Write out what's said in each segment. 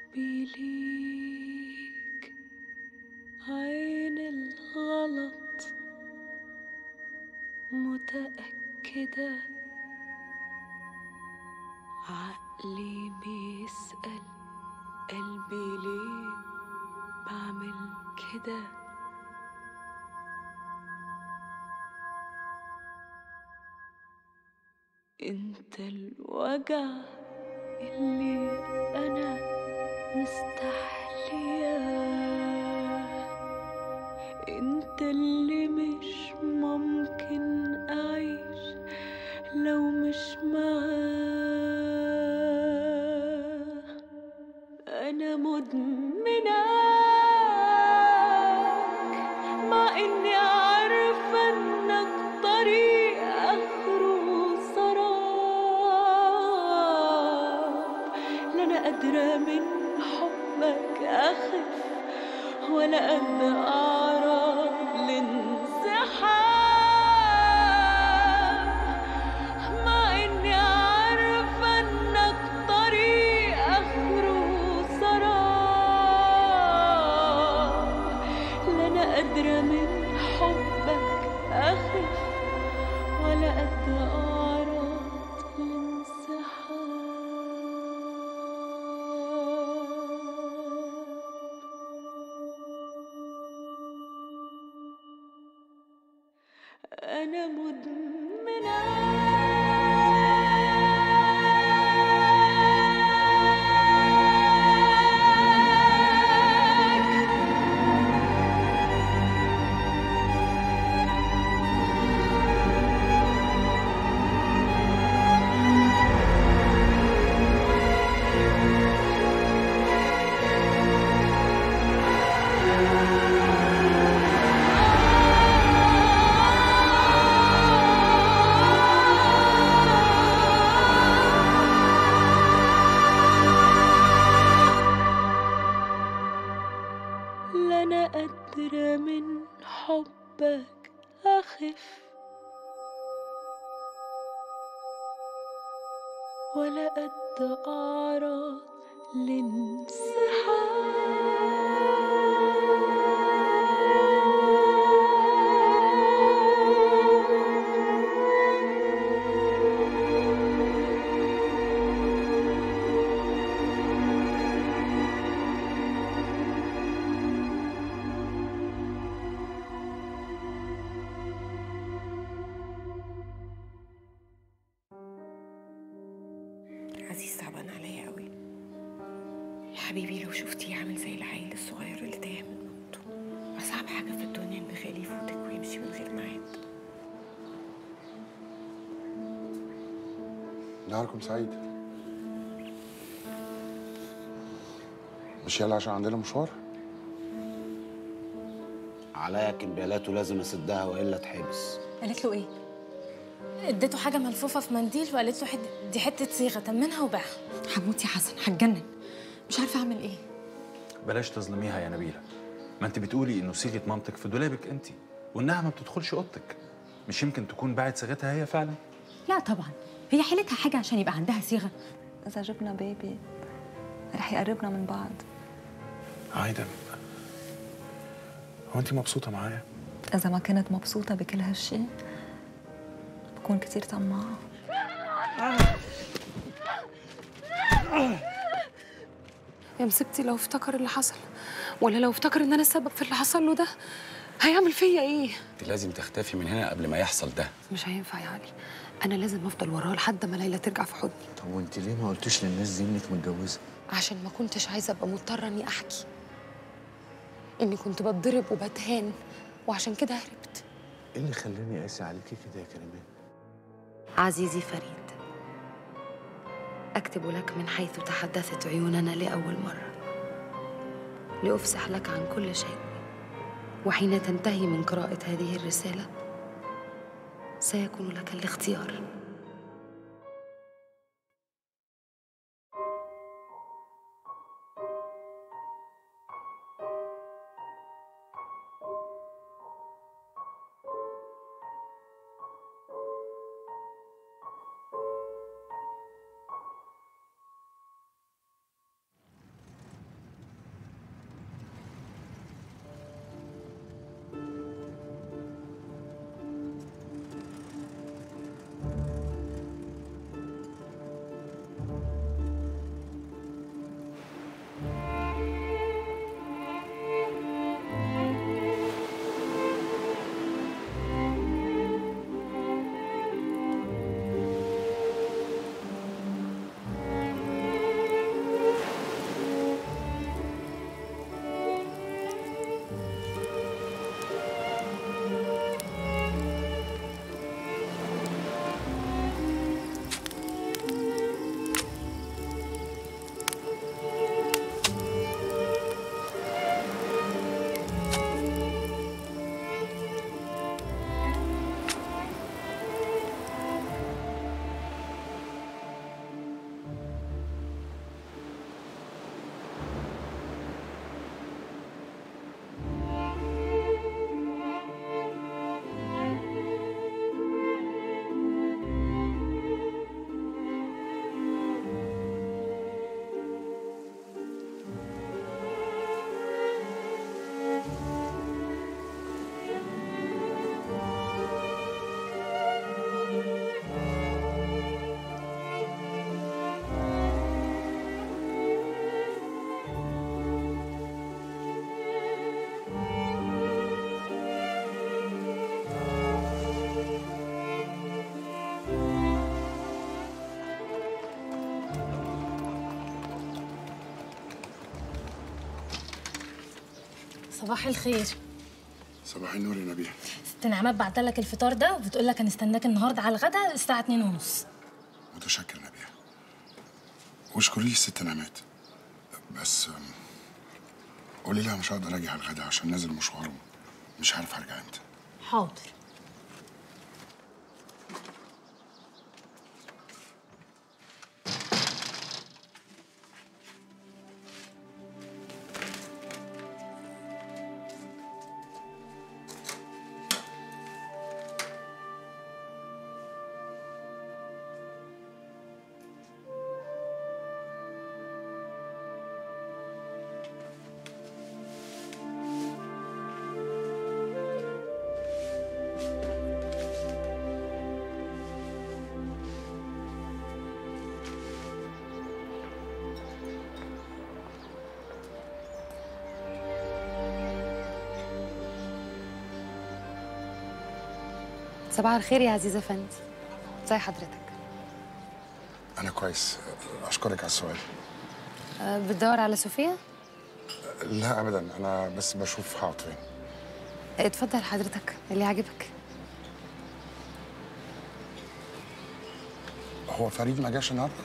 حبي ليك عين الغلط متأكدة عقلي بيسأل قلبي ليه بعمل كده انت الوجع اللي انا مستحلياه انت اللي مش ممكن اعيش لو مش معاه انا مدمناك مع اني عارفه انك طريق اخره سراب لا انا قادره من حبك اخف ولا قد اعرف الانسحاب مع اني عارفه انك طريق اخره سراب لا انا قادره من حبك اخف ولا قد اعرف الانسحاب أنا مدمنة لا أنا قادرة من حبك أخف ولا قد أعرض لانسحاب عزيز تعبان عليا قوي يا حبيبي لو شفتيه عامل زي العيل الصغير اللي تايه من مامته أصعب حاجة في الدنيا إن خالي يفوتك ويمشي من غير ميعاد نهاركم سعيد مش يلا عشان عندنا مشوار عليا كمبيالاته لازم اسدها والا اتحبس قالت له ايه؟ اديته حاجة ملفوفة في منديل وقالت له حد دي حتة صيغة تمنها وباعها هموت يا حسن هتجنن مش عارفه اعمل ايه بلاش تظلميها يا نبيلة ما انت بتقولي انه صيغة مامتك في دولابك انت وانها ما بتدخلش اوضتك مش يمكن تكون باعت صيغتها هي فعلا لا طبعا هي حيلتها حاجه عشان يبقى عندها صيغه إذا جبنا بيبي رح يقربنا من بعض عايدة هو انت مبسوطة معايا؟ إذا ما كنت مبسوطة بكل هالشي بكون كتير طماعة يا مصيبتي لو افتكر اللي حصل ولا لو افتكر إن أنا السبب في اللي حصل له ده هيعمل فيا إيه؟ انت لازم تختفي من هنا قبل ما يحصل ده مش هينفع يا علي أنا لازم أفضل وراه لحد ما ليلى ترجع في حضني طب وانت ليه ما قلتوش للناس دي انك متجوزه عشان ما كنتش عايزة أبقى مضطرة إني أحكي إني كنت بتضرب وبتهان وعشان كده هربت ايه اللي خلاني قاسي عليكي كده يا كريمان عزيزي فريد أكتب لك من حيث تحدثت عيوننا لأول مرة لأفسح لك عن كل شيء وحين تنتهي من قراءة هذه الرسالة سيكون لك الاختيار صباح الخير صباح النور يا نبيل ست نعمات بعت لك الفطار ده وبتقول لك هنستناك النهارده على الغدا الساعه 2 ونص متشكر نبيل واشكري لي الست نعمات بس أم، قولي لها مش هقدر اجي على الغدا عشان نازل مشوار مش عارف هرجع امتى حاضر صباح الخير يا عزيزة فندي ازي حضرتك انا كويس اشكرك على السؤال أه بتدور على صوفيا لا ابدا انا بس بشوف هقعد فين اتفضل حضرتك اللي يعجبك هو فريد ما جاش النهارده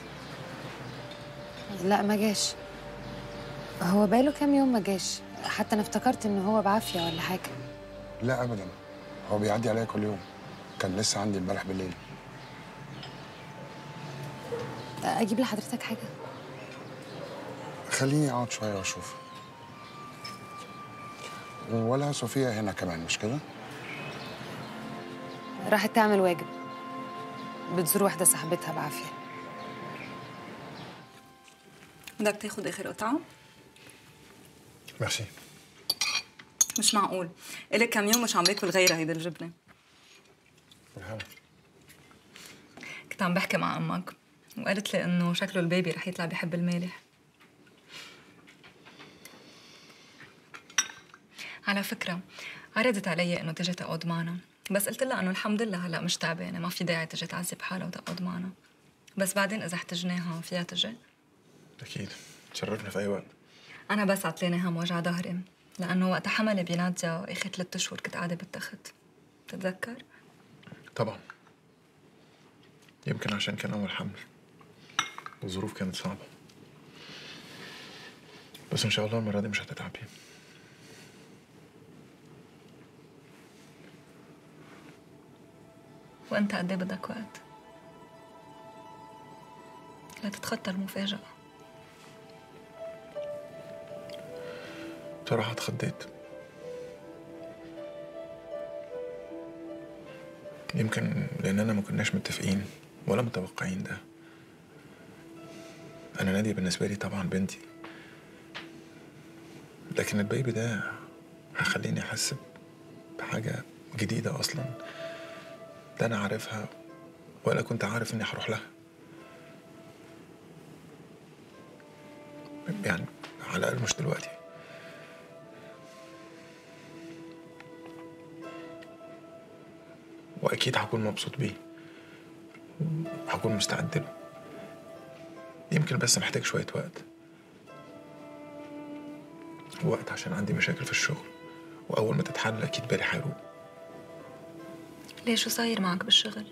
لا ما جاش هو بقاله كام يوم ما جاش حتى انا افتكرت ان هو بعافيه ولا حاجه لا ابدا هو بيعدي عليا كل يوم كان لسه عندي امبارح بالليل اجيب لحضرتك حاجه خليني اقعد شويه واشوف ولا صوفيا هنا كمان مش كده راحت تعمل واجب بتزور واحده صاحبتها بعافيه بدك تاخد اخر قطعه ميرسي مش معقول إلك كم يوم مش عم باكل غيرها هيدي الجبنه كنت عم بحكي مع امك وقالت لي انه شكله البيبي رح يطلع بيحب المالح على فكرة عرضت علي انه تجي تقعد معنا بس قلت لها انه الحمد لله هلا مش تعبانة ما في داعي تجي تعذب حالها وتقعد معنا بس بعدين اذا احتجناها فيها تجي اكيد تشرفنا في اي وقت انا بس عطلاني هم وجع ظهري لانه وقت حملي بنادية اخر ثلاث اشهر كنت قاعدة بالتخت بتتذكر؟ طبعا يمكن عشان كان أول حمل والظروف كانت صعبة بس إن شاء الله المرة دي مش هتتعبي وانت قد ايه بدك وقت؟ لا تتخطى المفاجأة بصراحة اتخضيت يمكن لأننا ما كناش متفقين ولا متوقعين ده أنا نادية بالنسبة لي طبعا بنتي لكن البيبي ده هخليني أحس بحاجة جديدة أصلا لا أنا عارفها ولا كنت عارف إني هروح لها يعني على الأقل مش دلوقتي واكيد هكون مبسوط بيه هكون مستعد له يمكن بس محتاج شويه وقت وقت عشان عندي مشاكل في الشغل واول ما تتحل اكيد بالي هيروق ليه شو صاير معك بالشغل؟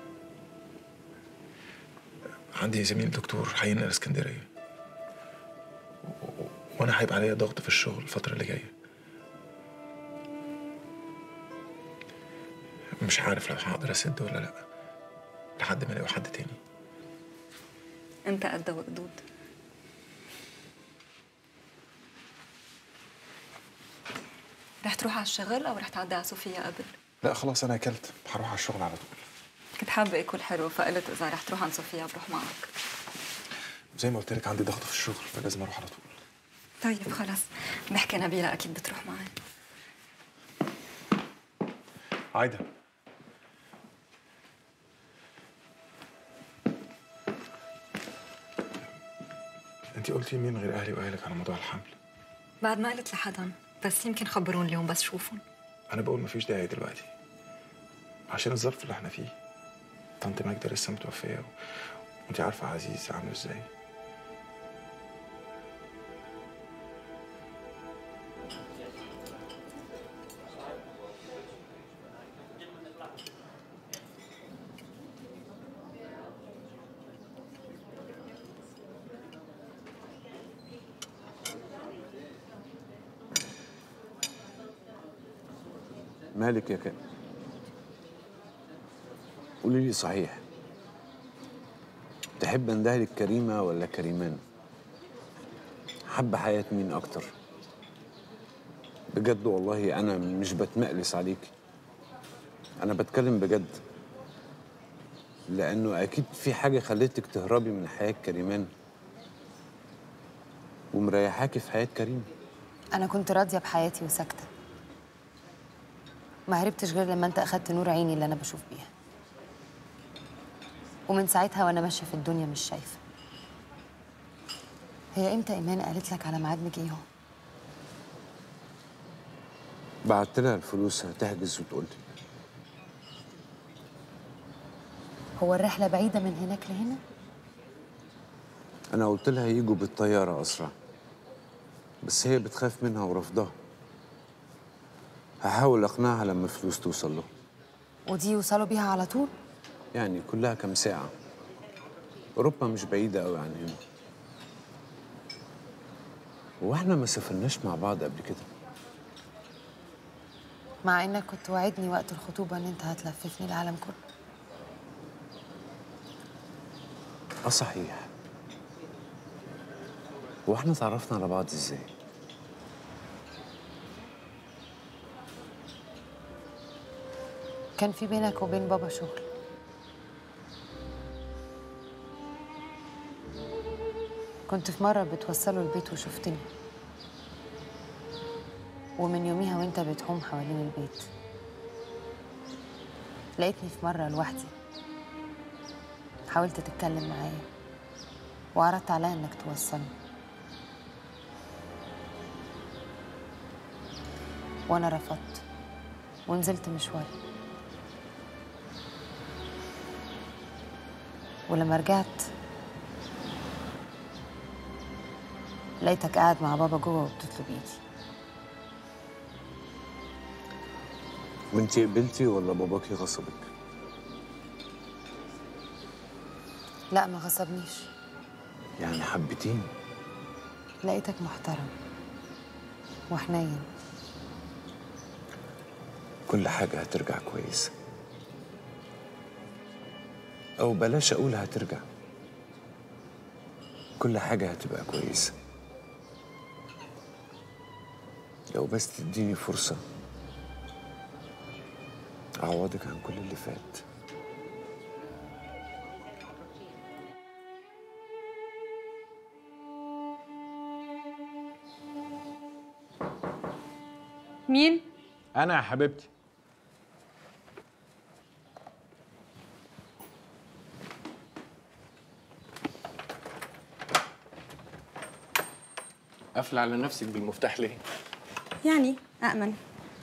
عندي زميل دكتور هينقل اسكندريه و- وانا هيبقى عليا ضغط في الشغل الفتره اللي جايه مش عارف لو هقدر اسد ولا لا لحد ما الاقي حد تاني انت قد وقدود رح تروح على الشغل او رح تعدي على صوفيا قبل؟ لا خلاص انا اكلت هروح على الشغل على طول كنت حابة اكل حلو فقلت اذا رح تروح عند صوفيا بروح معك زي ما قلت لك عندي ضغط في الشغل فلازم اروح على طول طيب خلص بحكي نبيلة اكيد بتروح معي عايده انت قلتي مين غير اهلي واهلك على موضوع الحمل بعد ما قلت لحدا بس يمكن خبرون اليوم بس شوفهم انا بقول مفيش داعي دلوقتي عشان الظرف اللي احنا فيه طنط ماجدة لسه متوفية و... وانت عارفة عزيز عامل ازاي مالك يا كان قولي لي صحيح تحب اندهلك كريمة ولا كريمان حب حياة مين أكتر بجد والله أنا مش بتمقلس عليكي أنا بتكلم بجد لأنه أكيد في حاجة خلتك تهربي من حياة كريمان ومريحاكي في حياة كريم أنا كنت راضية بحياتي وساكتة ما هربتش غير لما أنت أخدت نور عيني اللي أنا بشوف بيها ومن ساعتها وأنا ماشية في الدنيا مش شايفة هي إمتى إيمان قالت لك على ميعاد مجيهم؟ بعت لها الفلوس هتحجز وتقول لي هو الرحلة بعيدة من هناك لهنا؟ أنا قلت لها يجوا بالطيارة أسرع بس هي بتخاف منها ورفضها هحاول أقنعها لما الفلوس توصل له ودي يوصلوا بيها على طول؟ يعني كلها كام ساعة أوروبا مش بعيدة أوي عن هنا هو احنا ما سافرناش مع بعض قبل كده مع إنك كنت وعدني وقت الخطوبة إن أنت هتلففني العالم كله اه صحيح هو احنا اتعرفنا على بعض ازاي كان في بينك وبين بابا شغل كنت في مرة بتوصله البيت وشفتني ومن يوميها وانت بتحوم حوالين البيت لقيتني في مرة لوحدي حاولت تتكلم معايا وعرضت عليا انك توصلني وانا رفضت ونزلت مشواري ولما رجعت لقيتك قاعد مع بابا جوه وبتطلب ايدي وانتي قبلتي ولا باباكي غصبك لا ما غصبنيش يعني حبيتيني لقيتك محترم وحنين كل حاجة هترجع كويسة أو بلاش أقول هترجع كل حاجة هتبقى كويسة لو بس تديني فرصة أعوضك عن كل اللي فات مين؟ انا يا حبيبتي قافله على نفسك بالمفتاح ليه يعني أأمن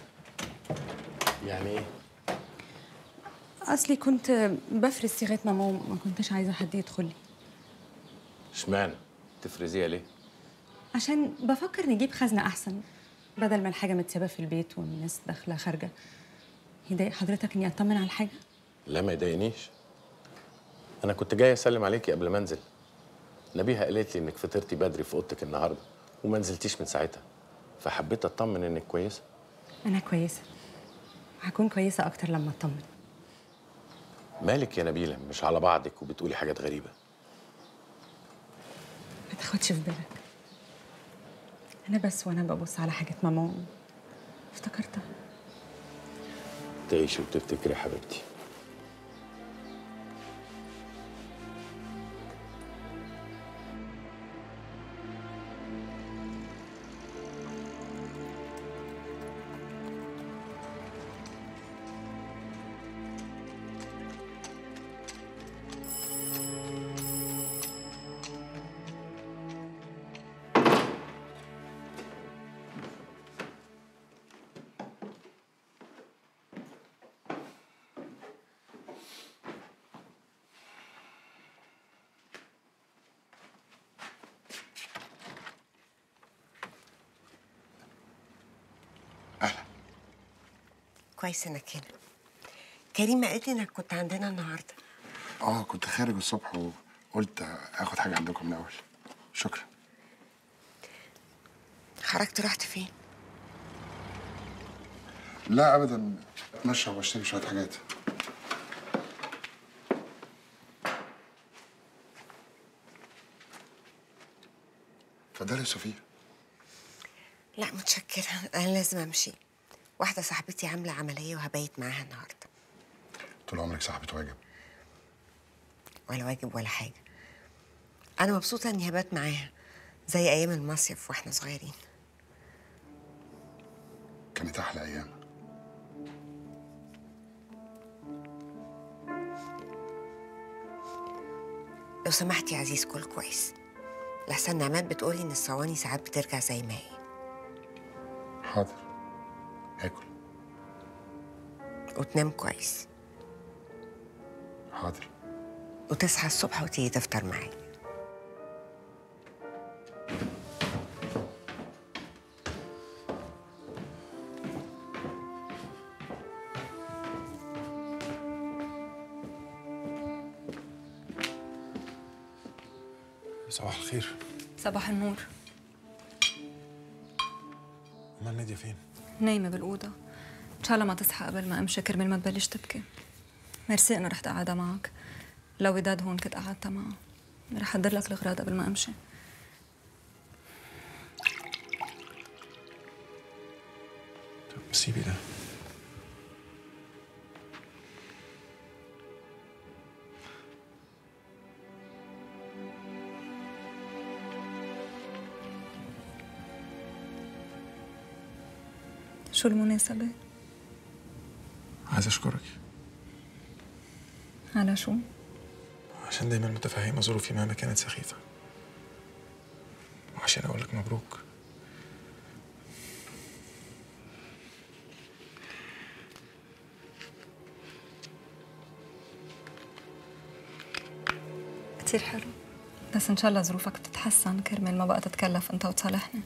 يعني ايه أصلي كنت بفرز صيغة ماما وما كنتش عايزة حد يدخل لي اشمعنى تفرزيها ليه عشان بفكر نجيب خزنة أحسن بدل ما الحاجة متسابة في البيت والناس داخلة خارجة يضايق حضرتك إني أطمن على الحاجة؟ لا ما يضايقنيش انا كنت جاي اسلم عليكي قبل ما انزل نبيها قالت لي انك فطرتي بدري في اوضتك النهارده وما نزلتيش من ساعتها فحبيت اطمن انك كويسه أنا كويسة هكون كويسة أكتر لما أطمن مالك يا نبيله مش على بعضك وبتقولي حاجات غريبه ما تاخدش في بالك أنا بس وأنا ببص على حاجة ماما افتكرتها تعيشي وتفتكري يا حبيبتي كويس انك هنا كريمه قالت لي انك كنت عندنا النهارده اه كنت خارج الصبح وقلت اخد حاجه عندكم الاول شكرا خرجت رحت فين لا ابدا اتمشى واشتري شويه حاجات اتفضلي يا صوفيا لا متشكرة أنا لازم أمشي واحدة صاحبتي عاملة عملية وهبيت معاها النهاردة طول عمرك صاحبة واجب ولا واجب ولا حاجة أنا مبسوطة إني هبات معاها زي أيام المصيف وإحنا صغيرين كانت احلى ايام لو سمحت يا عزيز كل كويس لحسن نعمات بتقولي إن الصواني ساعات بترجع زي ما هي حاضر اكل وتنام كويس حاضر وتصحى الصبح وتيجي تفطر معايا صباح الخير صباح النور امال ناديه فين؟ نايمة بالأوضة إن شاء الله ما تصحى قبل ما أمشي كرمال ما تبلش تبكي ميرسي إنه رحت قاعدة معك لو وداد هون كنت قعدت معه رح أحضر لك الأغراض قبل ما أمشي طب سيبي ده شو المناسبة؟ عايز اشكرك على شو؟ عشان دايما متفهمه ظروفي مهما كانت سخيفه وعشان اقول لك مبروك كتير حلو بس إن شاء الله ظروفك تتحسن كرمال ما بقى تتكلف أنت وتصالحني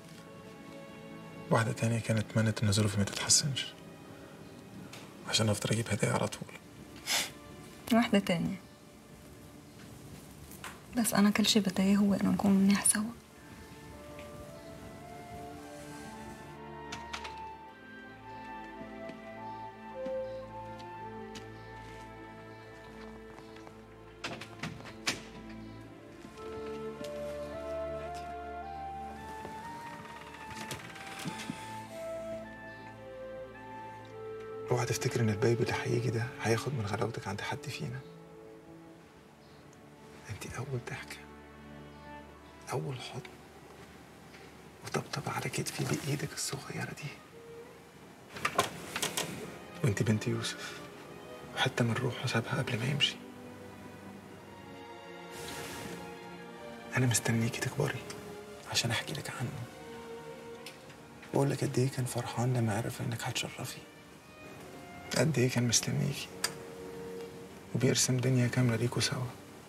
واحده تانية كانت تمنت ان ظروفي ما تتحسنش عشان افضل اجيب هدايا على طول واحدة تانية بس أنا كل شي بدي إياه هو إنه نكون منيح سوا اوعى تفتكر ان البايب اللي هيجي ده هياخد من غلاوتك عند حد فينا انت اول ضحكه اول حضن وطبطب على كتفي بايدك الصغيره دي وانت بنت يوسف وحتى من روحه سابها قبل ما يمشي انا مستنيكي تكبري عشان احكي لك عنه واقول لك قد ايه كان فرحان لما عرف انك هتشرفي قد ايه كان مستنيكي وبيرسم دنيا كاملة ليكوا سوا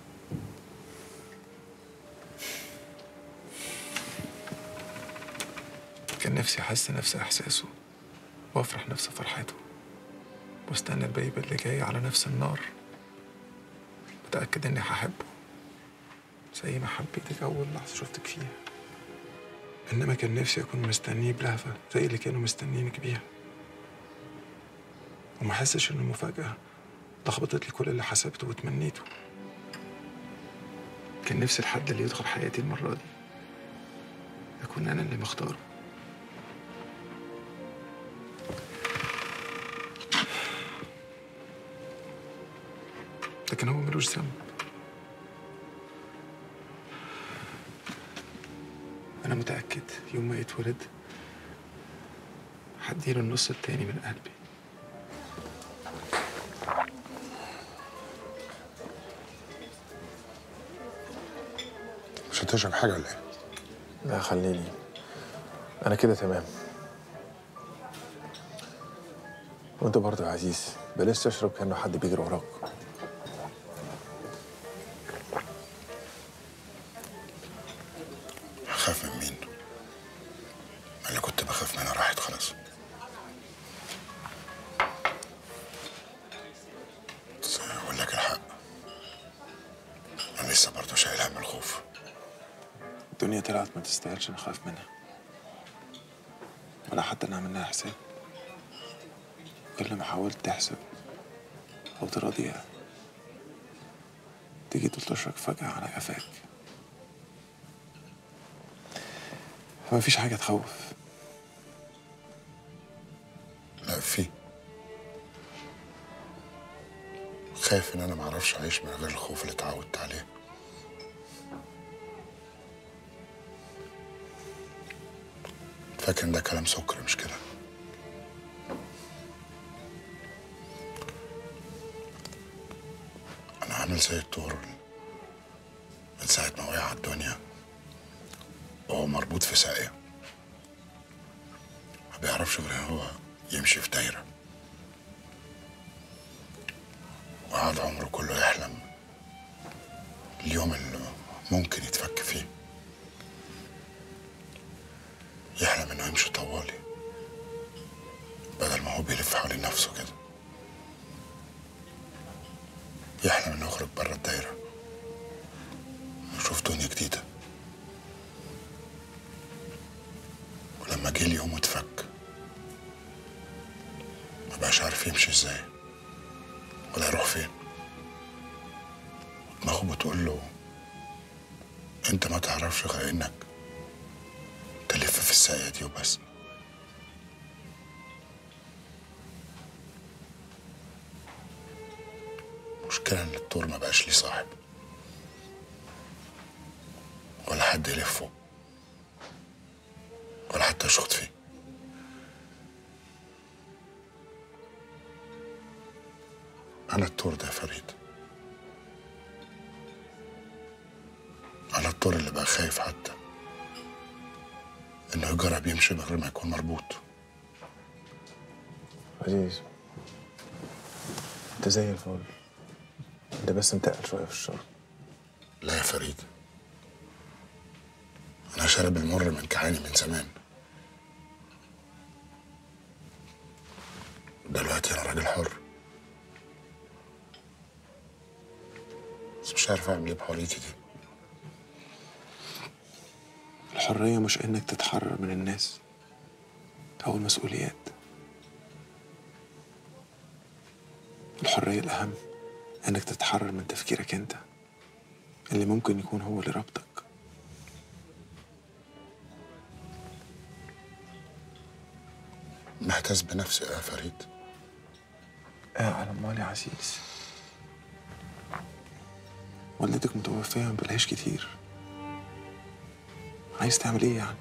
كان نفسي أحس نفس إحساسه وأفرح نفس فرحته واستنى البيبة اللي جاي على نفس النار متأكد إني هحبه زي ما حبيتك أول لحظة شفتك فيها إنما كان نفسي أكون مستنيه بلهفة زي اللي كانوا مستنينك بيها وما احسش انه مفاجأة لخبطت لي كل اللي حسبته وتمنيته كان نفسي الحد اللي يدخل حياتي المرة دي أكون أنا اللي مختاره لكن هو ملوش ذنب أنا متأكد يوم ما يتولد هديله النص التاني من قلبي مش هتشرب حاجه ولا ايه؟ لا خليني أنا كده تمام وأنت برضه يا عزيز بلاش تشرب كأنه حد بيجري وراك خاف من مين؟ اللي كنت بخاف منها راحت خلاص بس اقول لك الحق انا لسه برضه شايل هم الخوف الدنيا طلعت ما تستاهلش نخاف منها ولا حتى نعمل لها حساب كل ما حاولت تحسب أو تراضيها تيجي تلطشك فجأة على قفاك مفيش حاجة تخوف لا في خايف ان انا معرفش اعيش من غير الخوف اللي اتعودت عليه فاكر ان ده كلام سكر مش كده انا عامل زي الطور من ساعة ما وقع على الدنيا وهو مربوط في ساقية ما بيعرفش غير هو يمشي في دايرة وقعد عمره كله يحلم اليوم اللي ممكن يتفك فيه يحلم انه يمشي طوالي بدل ما هو بيلف حوالين نفسه كده يحلم انه يخرج بره الدايرة ويشوف دنيا جديدة ولما جه اليوم واتفك ما بقاش عارف يمشي ازاي ولا يروح فين دماغه بتقول له انت ما تعرفش غير انك تلف في الساقية دي وبس المشكلة ان الطور ما بقاش ليه صاحب ولا حد يلفه ولا حتى يشخط فيه أنا الطور ده يا فريد أنا الطور اللي بقى خايف حتى إنه يجرب يمشي من غير ما يكون مربوط عزيز انت زي الفل انت بس متقل شوية في الشغل لا يا فريد أنا شارب المر من كعاني من زمان دلوقتي أنا راجل حر بس مش عارف أعمل إيه بحريتي دي الحرية مش إنك تتحرر من الناس أو المسؤوليات الحرية الأهم إنك تتحرر من تفكيرك أنت اللي ممكن يكون هو اللي ربطك محتاس بنفسي يا فريد آه على أمال يا عزيز والدتك متوفية ما بلاش كتير عايز تعمل إيه يعني؟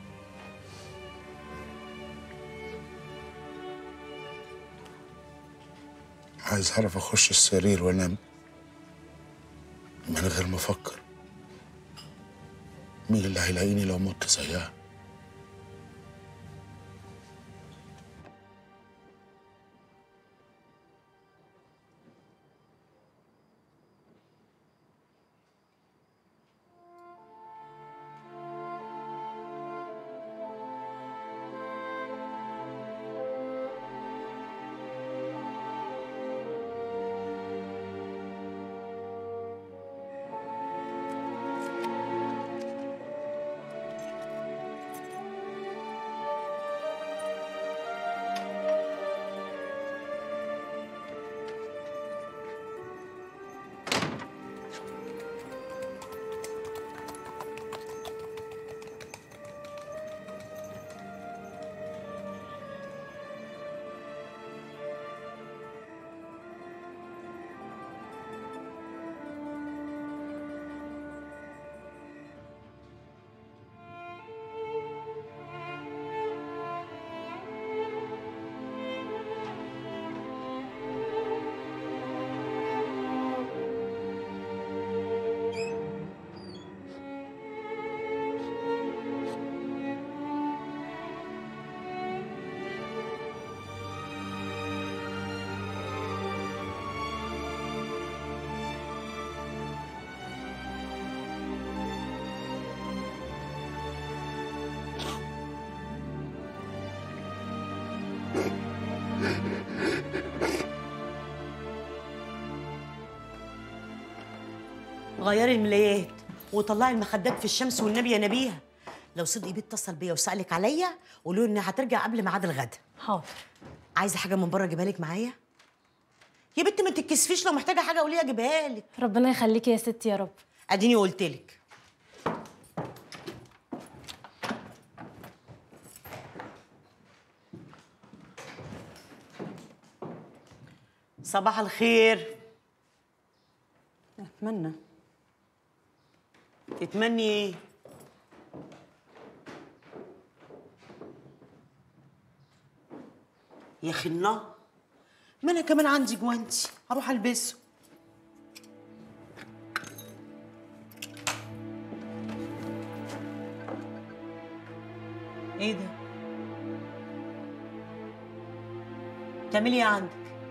عايز أعرف أخش السرير وأنام من غير ما أفكر مين اللي هيلاقيني لو مت زيها غيري الملايات وطلعي المخدات في الشمس والنبي يا نبيها لو صدقي بيتصل بيا وسألك عليا قولوا له انها هترجع قبل ميعاد الغدا حاضر عايزه حاجه من بره اجيبها لك معايا يا بنت ما تتكسفيش لو محتاجه حاجه قولي اجيبها لك ربنا يخليكي يا ستي يا رب اديني قلت لك صباح الخير اتمنى تتمني ايه يا خنا ما انا كمان عندي جوانتي هروح البسه ايه ده بتعملي ايه عندك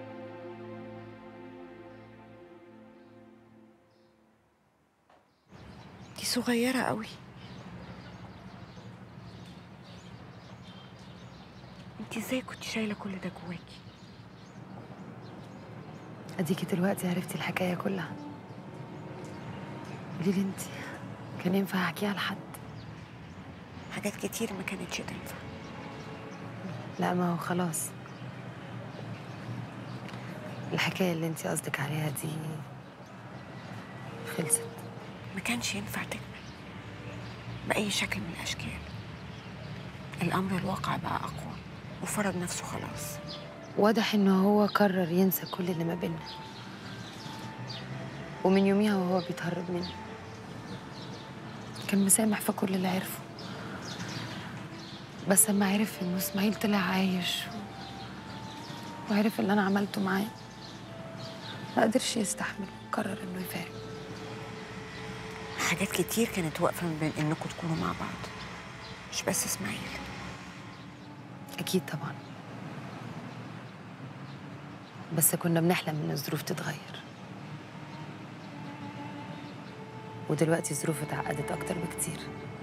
دي صغيرة قوي انت ازاي كنت شايلة كل ده جواكي اديكي دلوقتي عرفتي الحكايه كلها قولي لي انت كان ينفع احكيها لحد حاجات كتير ما كانتش تنفع لا ما هو خلاص الحكايه اللي انت قصدك عليها دي خلصت ما كانش ينفع تكمل بأي شكل من الأشكال الأمر الواقع بقى أقوى وفرض نفسه خلاص واضح انه هو قرر ينسى كل اللي ما بينا ومن يوميها وهو بيتهرب مني كان مسامح في كل اللي عرفه بس لما عرف انه اسماعيل طلع عايش و- وعرف اللي انا عملته معاه ما قدرش يستحمل وقرر انه يفارق حاجات كتير كانت واقفة ما بين إنكم تكونوا مع بعض مش بس إسماعيل اكيد طبعا بس كنا بنحلم ان الظروف تتغير ودلوقتي الظروف اتعقدت اكتر بكتير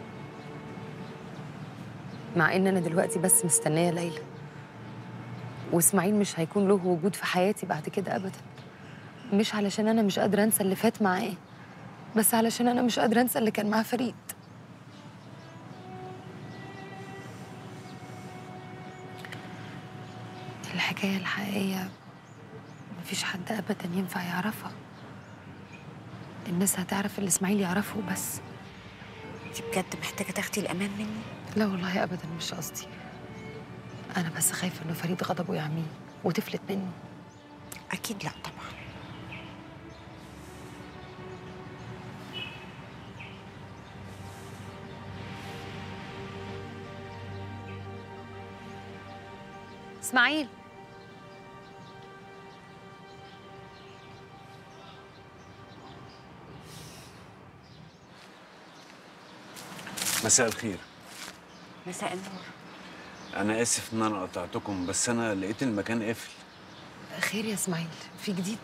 مع ان انا دلوقتي بس مستنيه ليلى واسماعيل مش هيكون له وجود في حياتي بعد كده ابدا مش علشان انا مش قادره انسى اللي فات معاه بس علشان انا مش قادره انسى اللي كان مع فريد الحكايه الحقيقيه مفيش حد ابدا ينفع يعرفها الناس هتعرف اللي اسماعيل يعرفه بس انت بجد محتاجة تاخدي الأمان مني لا والله ابدا مش قصدي انا بس خايفه انه فريد غضبه يعميه وتفلت منه أكيد لا طبعا اسماعيل مساء الخير مساء النور انا اسف ان انا قطعتكم بس انا لقيت المكان قافل خير يا اسماعيل في جديد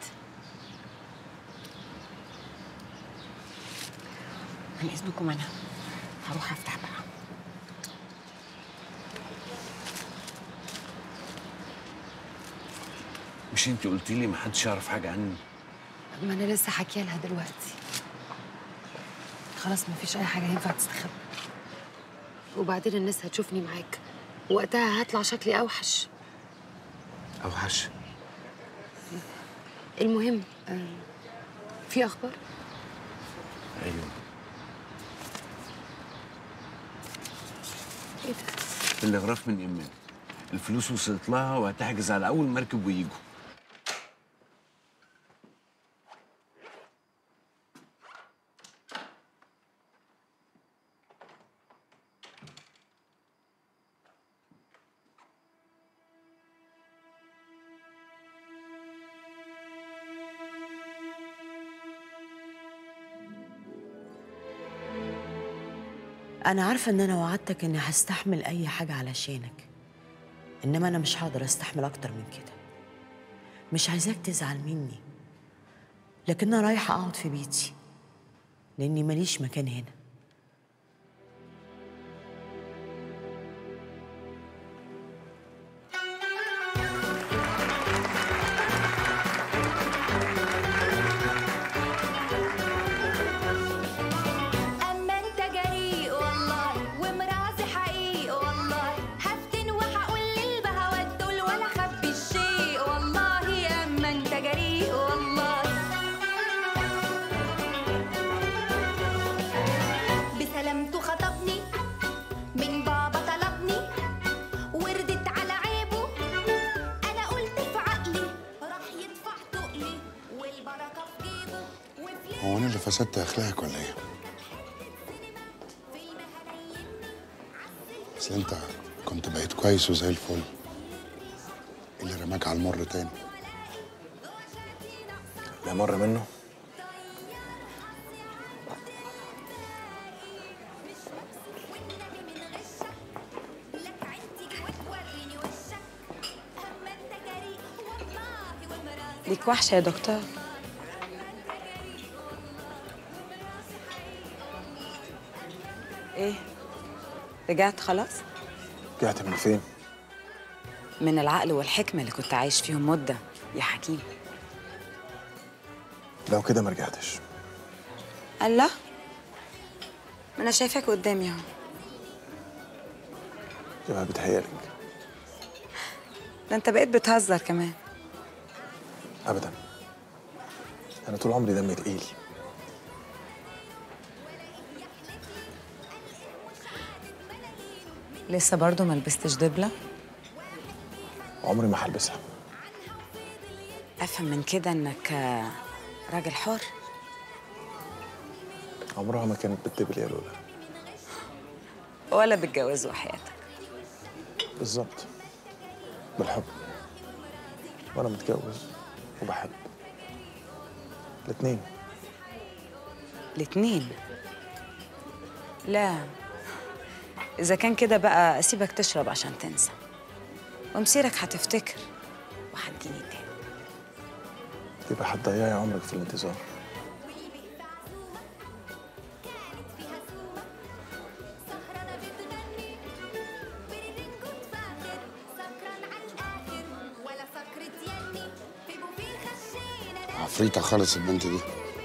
عن إذنكم أنا هروح أفتح بقى مش انت قلتي لي محدش يعرف حاجه عني ما انا لسه حكيها لها دلوقتي خلاص مفيش اي حاجه ينفع تستخبى وبعدين الناس هتشوفني معاك وقتها هطلع شكلي اوحش اوحش المهم آه، في اخبار ايوه ايه ده الاغراف من ايمان الفلوس وصلت لها وهتحجز على اول مركب ويجوا انا عارفه ان انا وعدتك اني هستحمل اي حاجه علشانك انما انا مش هقدر استحمل اكتر من كده مش عايزاك تزعل مني لكن انا رايحه اقعد في بيتي لاني ماليش مكان هنا أما أنت جريء والله ومرازي حقيقي والله هفتن وهقول للبهوات دول ولا خبي هو انا اللي فسدت اخلاقك ولا ايه؟ اصل انت كنت بقيت كويس وزي الفل اللي رماك على المر تاني لا مر منه ليك وحشة يا دكتور ايه رجعت خلاص رجعت من فين؟ من العقل والحكمة اللي كنت عايش فيهم مدة يا حكيم لو كده ما رجعتش الله ما انا شايفاك قدامي اهو يبقى بتهيألك ده انت بقيت بتهزر كمان ابدا انا طول عمري دمي تقيل لسه برضو ما لبستش دبلة عمري ما هلبسها افهم من كده انك آه، راجل حر عمرها ما كانت بتدبل يا لولا ولا بتجوز وحياتك بالظبط بالحب وانا متجوز وبحب الاتنين الاتنين لا إذا كان كده بقى أسيبك تشرب عشان تنسى ومسيرك هتفتكر وهتجيني تاني يبقى هتضيعي عمرك في الانتظار عفريتة خالص البنت دي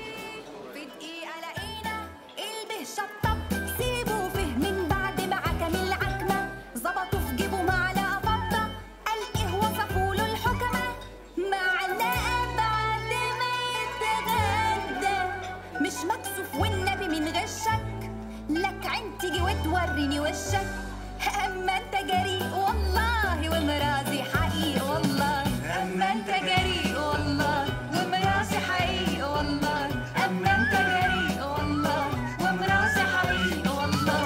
البه شطب سيبوا فيه من بعد ما عكم العكمة ظبطوا في جيبه معلقة فضة قال ايه وصفوا له الحكمة معلقة بعد ما يتغدى مش مكسوف والنبي من غشك لك عين تيجي وتوريني وشك اما انت جريء والله ومرازي حقيقي والله اما انت جريء والله ومرازي حقيقي والله اما انت جريء والله ومرازي حقيقي والله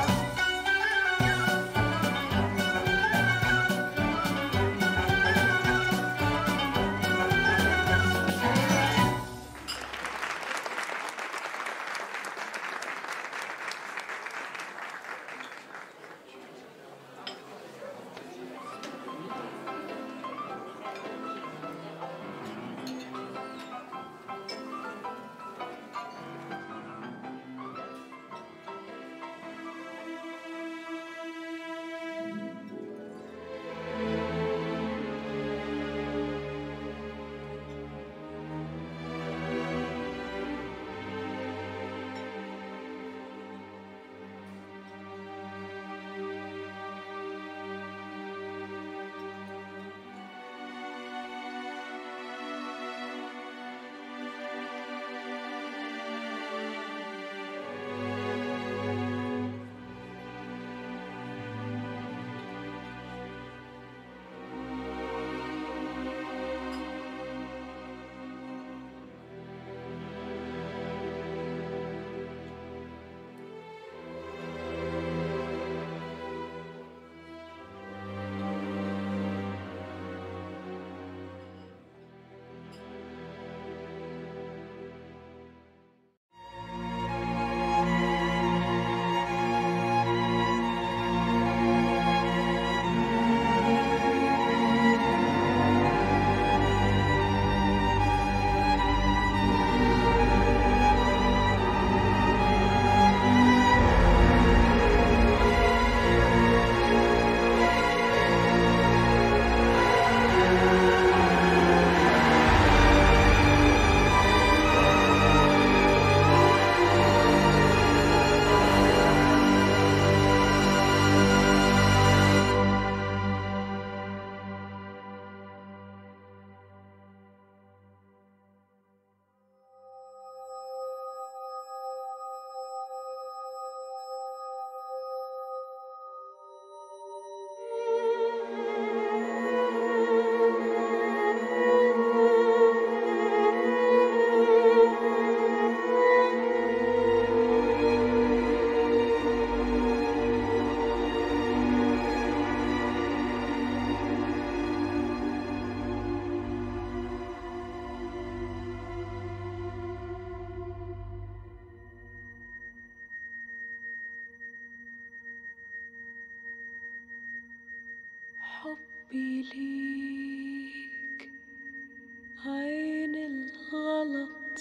حبي ليك عين الغلط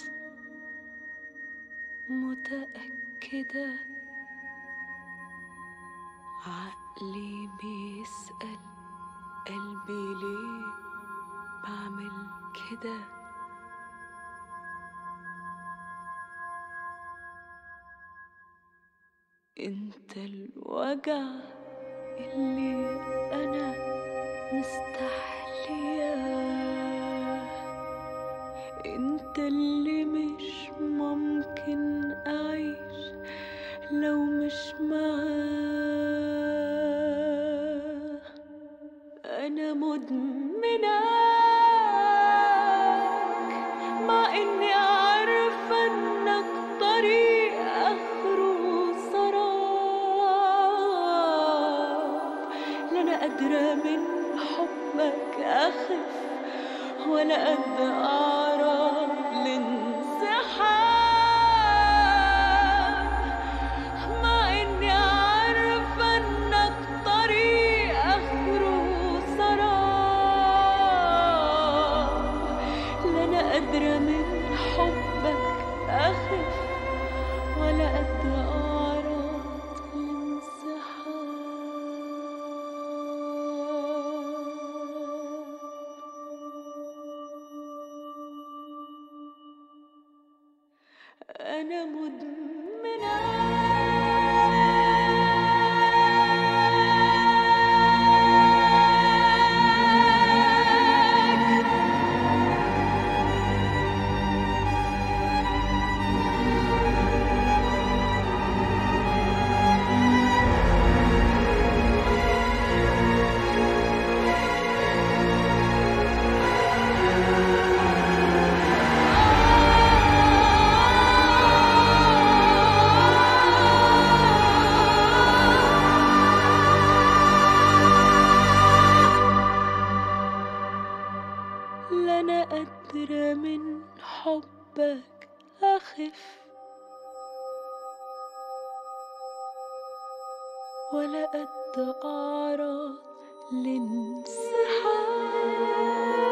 متأكدة عقلي بيسأل قلبي ليه بعمل كده انت الوجع اللي انا مستحلياه انت اللي مش ممكن اعيش لو مش معاه انا مدمناك مع اني عارفه انك طريق اخره سراب لا انا قادره من حبك اخف ولا قد اعرف الانسحاب مع اني عارفه انك طريق اخره سراب لا انا قادره من حبك اخف ولا قد اعرف الانسحاب أنا مدمنة لا أنا قادرة من حبك أخف ولا قد أعرض لانسحاب